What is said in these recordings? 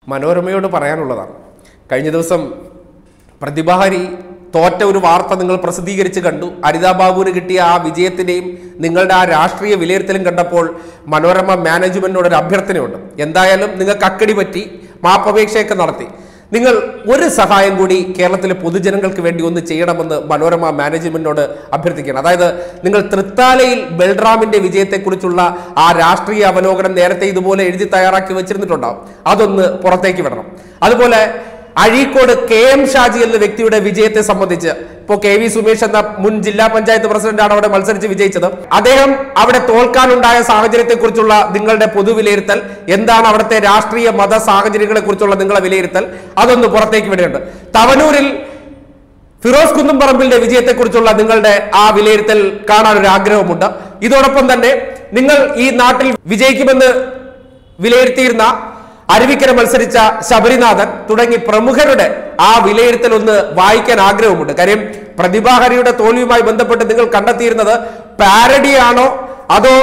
മനോരമയോട് പറയാനുള്ളതാണ് കഴിഞ്ഞ ദിവസം പ്രതിഭാഹരി തോറ്റ ഒരു വാർത്ത നിങ്ങൾ പ്രസിദ്ധീകരിച്ച് കണ്ടു അരിതാ ബാബുവിന് കിട്ടിയ ആ വിജയത്തിന്റെയും നിങ്ങളുടെ ആ രാഷ്ട്രീയ വിലയിരുത്തലും കണ്ടപ്പോൾ മനോരമ മാനേജ്മെന്റിനോട് ഒരു അഭ്യർത്ഥനയുണ്ട് എന്തായാലും നിങ്ങൾക്ക് അക്കടി പറ്റി മാപ്പപേക്ഷയൊക്കെ നടത്തി നിങ്ങൾ ഒരു സഹായം കൂടി കേരളത്തിലെ പൊതുജനങ്ങൾക്ക് വേണ്ടി ഒന്ന് ചെയ്യണമെന്ന് മനോരമ മാനേജ്മെന്റിനോട് അഭ്യർത്ഥിക്കുകയാണ് അതായത് നിങ്ങൾ തൃത്താലയിൽ ബൽറാമിന്റെ വിജയത്തെക്കുറിച്ചുള്ള ആ രാഷ്ട്രീയ അവലോകനം നേരത്തെ ഇതുപോലെ എഴുതി തയ്യാറാക്കി വെച്ചിരുന്നിട്ടുണ്ടാവും അതൊന്ന് പുറത്തേക്ക് വിടണം അതുപോലെ അഴീക്കോട് കെ എം ഷാജി എന്ന വ്യക്തിയുടെ വിജയത്തെ സംബന്ധിച്ച് ഇപ്പോൾ കെ വി സുമേഷ് എന്ന മുൻ ജില്ലാ പഞ്ചായത്ത് പ്രസിഡന്റാണ് അവിടെ മത്സരിച്ച് വിജയിച്ചത് അദ്ദേഹം അവിടെ തോൽക്കാനുണ്ടായ സാഹചര്യത്തെക്കുറിച്ചുള്ള നിങ്ങളുടെ പൊതുവിലയിരുത്തൽ എന്താണ് അവിടുത്തെ രാഷ്ട്രീയ മത സാഹചര്യങ്ങളെ കുറിച്ചുള്ള നിങ്ങളെ വിലയിരുത്തൽ അതൊന്ന് പുറത്തേക്ക് വിടേണ്ടത് തവനൂരിൽ ഫിറോസ് കുന്നുംപറമ്പിലിന്റെ വിജയത്തെക്കുറിച്ചുള്ള നിങ്ങളുടെ ആ വിലയിരുത്തൽ കാണാൻ ഒരു ആഗ്രഹമുണ്ട് ഇതോടൊപ്പം തന്നെ നിങ്ങൾ ഈ നാട്ടിൽ വിജയിക്കുമെന്ന് വിലയിരുത്തിയിരുന്ന അരുവിക്കര മത്സരിച്ച ശബരിനാഥൻ തുടങ്ങി പ്രമുഖരുടെ ആ വിലയിരുത്തൽ ഒന്ന് വായിക്കാൻ ആഗ്രഹമുണ്ട് കാര്യം പ്രതിഭാഹരിയുടെ തോൽവിയുമായി ബന്ധപ്പെട്ട് നിങ്ങൾ കണ്ടെത്തിയിരുന്നത് പാരഡിയാണോ അതോ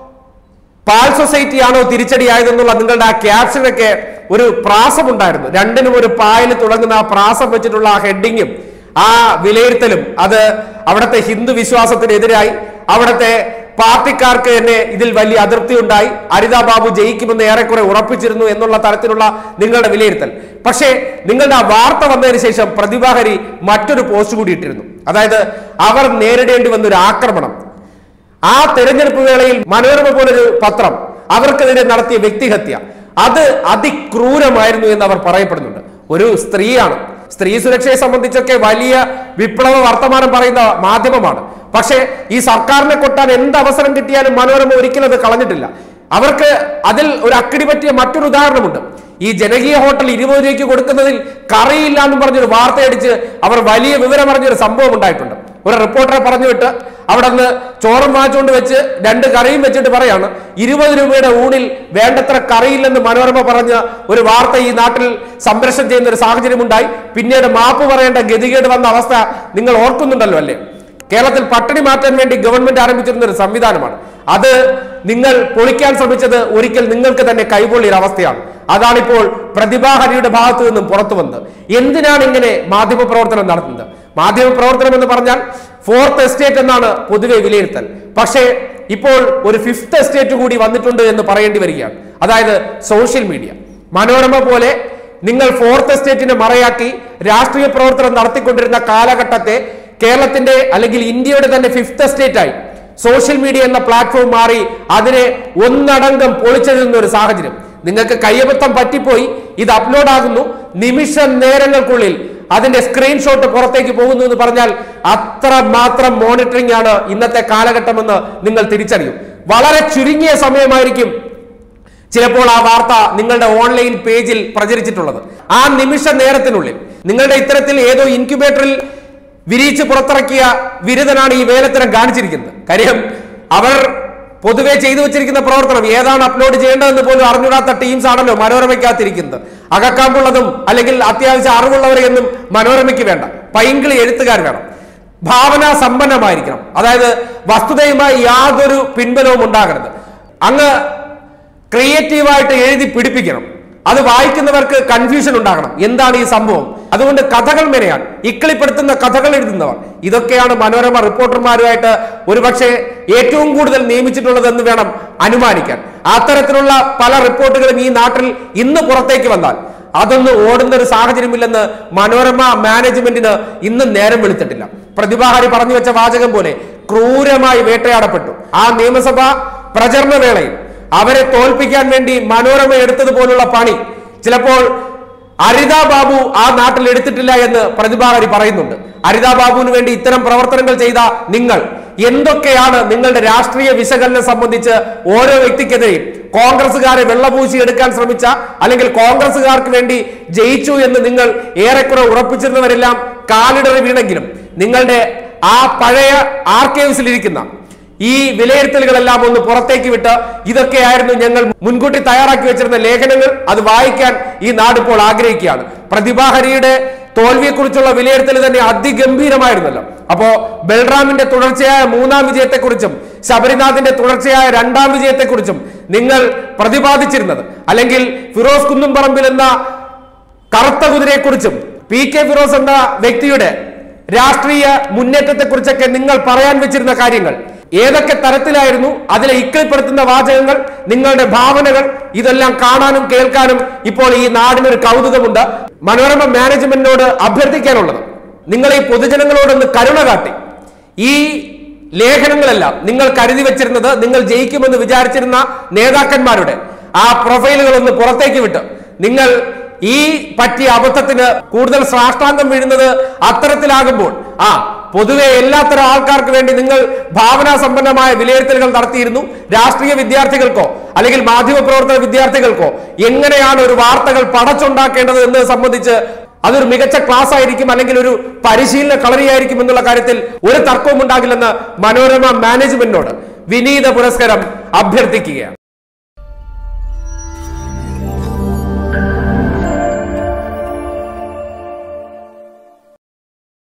പാൽ സൊസൈറ്റി ആണോ തിരിച്ചടിയായതെന്നുള്ള നിങ്ങളുടെ ആ ക്യാപ്ഷനൊക്കെ ഒരു പ്രാസമുണ്ടായിരുന്നു രണ്ടിനും ഒരു പായൽ തുടങ്ങുന്ന ആ പ്രാസം വെച്ചിട്ടുള്ള ആ ഹെഡിങ്ങും ആ വിലയിരുത്തലും അത് അവിടുത്തെ ഹിന്ദു വിശ്വാസത്തിനെതിരായി അവിടുത്തെ പാർട്ടിക്കാർക്ക് തന്നെ ഇതിൽ വലിയ അതൃപ്തി ഉണ്ടായി അരിതാ ബാബു ജയിക്കുമെന്ന് ഏറെക്കുറെ ഉറപ്പിച്ചിരുന്നു എന്നുള്ള തരത്തിലുള്ള നിങ്ങളുടെ വിലയിരുത്തൽ പക്ഷേ നിങ്ങളുടെ ആ വാർത്ത വന്നതിന് ശേഷം പ്രതിഭാഹരി മറ്റൊരു പോസ്റ്റ് കൂടി ഇട്ടിരുന്നു അതായത് അവർ നേരിടേണ്ടി വന്ന ഒരു ആക്രമണം ആ തെരഞ്ഞെടുപ്പ് വേളയിൽ മനോരമ പോലൊരു പത്രം അവർക്കെതിരെ നടത്തിയ വ്യക്തിഹത്യ അത് അതിക്രൂരമായിരുന്നു എന്ന് അവർ പറയപ്പെടുന്നുണ്ട് ഒരു സ്ത്രീയാണ് സ്ത്രീ സുരക്ഷയെ സംബന്ധിച്ചൊക്കെ വലിയ വിപ്ലവ വർത്തമാനം പറയുന്ന മാധ്യമമാണ് പക്ഷേ ഈ സർക്കാരിനെ കൊട്ടാൻ എന്ത് അവസരം കിട്ടിയാലും മനോരമ ഒരിക്കലും അത് കളഞ്ഞിട്ടില്ല അവർക്ക് അതിൽ ഒരു അക്കിടി പറ്റിയ മറ്റൊരു ഉദാഹരണമുണ്ട് ഈ ജനകീയ ഹോട്ടൽ ഇരുപത് രൂപയ്ക്ക് കൊടുക്കുന്നതിൽ കറിയില്ല എന്ന് പറഞ്ഞൊരു വാർത്തയടിച്ച് അവർ വലിയ വിവരം പറഞ്ഞൊരു സംഭവം ഉണ്ടായിട്ടുണ്ട് ഒരു റിപ്പോർട്ടറെ പറഞ്ഞു വിട്ട് അവിടെ നിന്ന് ചോറും വാങ്ങിച്ചുകൊണ്ട് വെച്ച് രണ്ട് കറിയും വെച്ചിട്ട് പറയാണ് ഇരുപത് രൂപയുടെ ഊണിൽ വേണ്ടത്ര കറിയില്ലെന്ന് മനോരമ പറഞ്ഞ ഒരു വാർത്ത ഈ നാട്ടിൽ സംപ്രേഷണം ചെയ്യുന്ന ഒരു സാഹചര്യം ഉണ്ടായി പിന്നീട് മാപ്പ് പറയേണ്ട ഗതികേട് വന്ന അവസ്ഥ നിങ്ങൾ ഓർക്കുന്നുണ്ടല്ലോ അല്ലേ കേരളത്തിൽ പട്ടിണി മാറ്റാൻ വേണ്ടി ഗവൺമെന്റ് ആരംഭിച്ചിരുന്ന ഒരു സംവിധാനമാണ് അത് നിങ്ങൾ പൊളിക്കാൻ ശ്രമിച്ചത് ഒരിക്കൽ നിങ്ങൾക്ക് തന്നെ കൈപൊള്ളിയ ഒരു അവസ്ഥയാണ് അതാണിപ്പോൾ പ്രതിഭാഹരിയുടെ ഭാഗത്തു നിന്നും പുറത്തു വന്നത് എന്തിനാണ് ഇങ്ങനെ മാധ്യമ പ്രവർത്തനം നടത്തുന്നത് മാധ്യമ പ്രവർത്തനം എന്ന് പറഞ്ഞാൽ ഫോർത്ത് എസ്റ്റേറ്റ് എന്നാണ് പൊതുവെ വിലയിരുത്തൽ പക്ഷേ ഇപ്പോൾ ഒരു ഫിഫ്ത്ത് എസ്റ്റേറ്റ് കൂടി വന്നിട്ടുണ്ട് എന്ന് പറയേണ്ടി വരികയാണ് അതായത് സോഷ്യൽ മീഡിയ മനോരമ പോലെ നിങ്ങൾ ഫോർത്ത് എസ്റ്റേറ്റിനെ മറയാക്കി രാഷ്ട്രീയ പ്രവർത്തനം നടത്തിക്കൊണ്ടിരുന്ന കാലഘട്ടത്തെ കേരളത്തിന്റെ അല്ലെങ്കിൽ ഇന്ത്യയുടെ തന്നെ ഫിഫ്ത്ത് എസ്റ്റേറ്റ് ആയി സോഷ്യൽ മീഡിയ എന്ന പ്ലാറ്റ്ഫോം മാറി അതിനെ ഒന്നടങ്കം പൊളിച്ചെഴുതുന്ന ഒരു സാഹചര്യം നിങ്ങൾക്ക് കയ്യബദ്ധം പറ്റിപ്പോയി ഇത് അപ്ലോഡ് ആകുന്നു നിമിഷ നേരങ്ങൾക്കുള്ളിൽ അതിന്റെ സ്ക്രീൻഷോട്ട് പുറത്തേക്ക് പോകുന്നു എന്ന് പറഞ്ഞാൽ അത്ര മാത്രം മോണിറ്ററിംഗ് ആണ് ഇന്നത്തെ കാലഘട്ടമെന്ന് നിങ്ങൾ തിരിച്ചറിയും വളരെ ചുരുങ്ങിയ സമയമായിരിക്കും ചിലപ്പോൾ ആ വാർത്ത നിങ്ങളുടെ ഓൺലൈൻ പേജിൽ പ്രചരിച്ചിട്ടുള്ളത് ആ നിമിഷ നേരത്തിനുള്ളിൽ നിങ്ങളുടെ ഇത്തരത്തിൽ ഏതോ ഇൻക്യുബേറ്ററിൽ വിരിയിച്ച് പുറത്തിറക്കിയ വിരുദ്ധനാണ് ഈ വേലത്തരം കാണിച്ചിരിക്കുന്നത് കാര്യം അവർ പൊതുവെ ചെയ്തു വെച്ചിരിക്കുന്ന പ്രവർത്തനം ഏതാണ് അപ്ലോഡ് ചെയ്യേണ്ടതെന്ന് പോലും അറിഞ്ഞൂടാത്ത ടീംസ് ആണല്ലോ മനോരമയ്ക്കകത്തിരിക്കുന്നത് അകക്കാമ്പുള്ളതും അല്ലെങ്കിൽ അത്യാവശ്യം അറിവുള്ളവരെയൊന്നും മനോരമയ്ക്ക് വേണ്ട പൈങ്കിളി എഴുത്തുകാർ വേണം ഭാവന സമ്പന്നമായിരിക്കണം അതായത് വസ്തുതയുമായി യാതൊരു പിൻബലവും ഉണ്ടാകരുത് അങ്ങ് ക്രിയേറ്റീവായിട്ട് എഴുതി പിടിപ്പിക്കണം അത് വായിക്കുന്നവർക്ക് കൺഫ്യൂഷൻ ഉണ്ടാകണം എന്താണ് ഈ സംഭവം അതുകൊണ്ട് കഥകൾ മെനയാൻ ഇക്കിളിപ്പെടുത്തുന്ന കഥകൾ എഴുതുന്നവർ ഇതൊക്കെയാണ് മനോരമ റിപ്പോർട്ടർമാരുമായിട്ട് ഒരുപക്ഷെ ഏറ്റവും കൂടുതൽ നിയമിച്ചിട്ടുള്ളതെന്ന് വേണം അനുമാനിക്കാൻ അത്തരത്തിലുള്ള പല റിപ്പോർട്ടുകളും ഈ നാട്ടിൽ ഇന്ന് പുറത്തേക്ക് വന്നാൽ അതൊന്നും ഓടുന്ന ഒരു സാഹചര്യമില്ലെന്ന് മനോരമ മാനേജ്മെന്റിന് ഇന്ന് നേരം വെളുത്തിട്ടില്ല പ്രതിഭാഹരി പറഞ്ഞു വെച്ച വാചകം പോലെ ക്രൂരമായി വേട്ടയാടപ്പെട്ടു ആ നിയമസഭാ പ്രചരണ വേളയിൽ അവരെ തോൽപ്പിക്കാൻ വേണ്ടി മനോരമ എടുത്തതുപോലുള്ള പണി ചിലപ്പോൾ അരിതാ ബാബു ആ നാട്ടിൽ എടുത്തിട്ടില്ല എന്ന് പ്രതിഭാഹരി പറയുന്നുണ്ട് അരിതാ ബാബുവിന് വേണ്ടി ഇത്തരം പ്രവർത്തനങ്ങൾ ചെയ്ത നിങ്ങൾ എന്തൊക്കെയാണ് നിങ്ങളുടെ രാഷ്ട്രീയ വിശകലനം സംബന്ധിച്ച് ഓരോ വ്യക്തിക്കെതിരെയും കോൺഗ്രസുകാരെ വെള്ളപൂശി എടുക്കാൻ ശ്രമിച്ച അല്ലെങ്കിൽ കോൺഗ്രസുകാർക്ക് വേണ്ടി ജയിച്ചു എന്ന് നിങ്ങൾ ഏറെക്കുറെ ഉറപ്പിച്ചിരുന്നവരെല്ലാം കാലിടറി വീണെങ്കിലും നിങ്ങളുടെ ആ പഴയ ആർക്കൈവ്സിൽ ഇരിക്കുന്ന ഈ വിലയിരുത്തലുകളെല്ലാം ഒന്ന് പുറത്തേക്ക് വിട്ട് ഇതൊക്കെയായിരുന്നു ഞങ്ങൾ മുൻകൂട്ടി തയ്യാറാക്കി വെച്ചിരുന്ന ലേഖനങ്ങൾ അത് വായിക്കാൻ ഈ നാട് ഇപ്പോൾ ആഗ്രഹിക്കുകയാണ് പ്രതിഭാഹരിയുടെ തോൽവിയെക്കുറിച്ചുള്ള വിലയിരുത്തൽ തന്നെ അതിഗംഭീരമായിരുന്നല്ലോ അപ്പോ ബൽറാമിന്റെ തുടർച്ചയായ മൂന്നാം വിജയത്തെക്കുറിച്ചും ശബരിനാഥിന്റെ തുടർച്ചയായ രണ്ടാം വിജയത്തെക്കുറിച്ചും നിങ്ങൾ പ്രതിപാദിച്ചിരുന്നത് അല്ലെങ്കിൽ ഫിറോസ് കുന്നുംപറമ്പിൽ എന്ന കറുത്ത കുതിരയെക്കുറിച്ചും പി കെ ഫിറോസ് എന്ന വ്യക്തിയുടെ രാഷ്ട്രീയ മുന്നേറ്റത്തെക്കുറിച്ചൊക്കെ നിങ്ങൾ പറയാൻ വെച്ചിരുന്ന കാര്യങ്ങൾ ഏതൊക്കെ തരത്തിലായിരുന്നു അതിലെ ഇക്കൽപ്പെടുത്തുന്ന വാചകങ്ങൾ നിങ്ങളുടെ ഭാവനകൾ ഇതെല്ലാം കാണാനും കേൾക്കാനും ഇപ്പോൾ ഈ നാടിനൊരു കൗതുകമുണ്ട് മനോരമ മാനേജ്മെന്റിനോട് അഭ്യർത്ഥിക്കാനുള്ളത് നിങ്ങൾ ഈ പൊതുജനങ്ങളോടൊന്ന് കരുണ കാട്ടി ഈ ലേഖനങ്ങളെല്ലാം നിങ്ങൾ കരുതി വെച്ചിരുന്നത് നിങ്ങൾ ജയിക്കുമെന്ന് വിചാരിച്ചിരുന്ന നേതാക്കന്മാരുടെ ആ പ്രൊഫൈലുകൾ ഒന്ന് പുറത്തേക്ക് വിട്ട് നിങ്ങൾ ഈ പറ്റിയ അബദ്ധത്തിന് കൂടുതൽ സാഷ്ടാംഗം വീഴുന്നത് അത്തരത്തിലാകുമ്പോൾ ആ പൊതുവെ എല്ലാത്തരം ആൾക്കാർക്ക് വേണ്ടി നിങ്ങൾ ഭാവനാ സമ്പന്നമായ വിലയിരുത്തലുകൾ നടത്തിയിരുന്നു രാഷ്ട്രീയ വിദ്യാർത്ഥികൾക്കോ അല്ലെങ്കിൽ മാധ്യമപ്രവർത്തന വിദ്യാർത്ഥികൾക്കോ എങ്ങനെയാണ് ഒരു വാർത്തകൾ പടച്ചുണ്ടാക്കേണ്ടത് എന്നത് സംബന്ധിച്ച് അതൊരു മികച്ച ക്ലാസ് ആയിരിക്കും അല്ലെങ്കിൽ ഒരു പരിശീലന കളരിയായിരിക്കും എന്നുള്ള കാര്യത്തിൽ ഒരു തർക്കവും ഉണ്ടാകില്ലെന്ന് മനോരമ മാനേജ്മെന്റിനോട് വിനീത പുരസ്കാരം അഭ്യർത്ഥിക്കുകയാണ്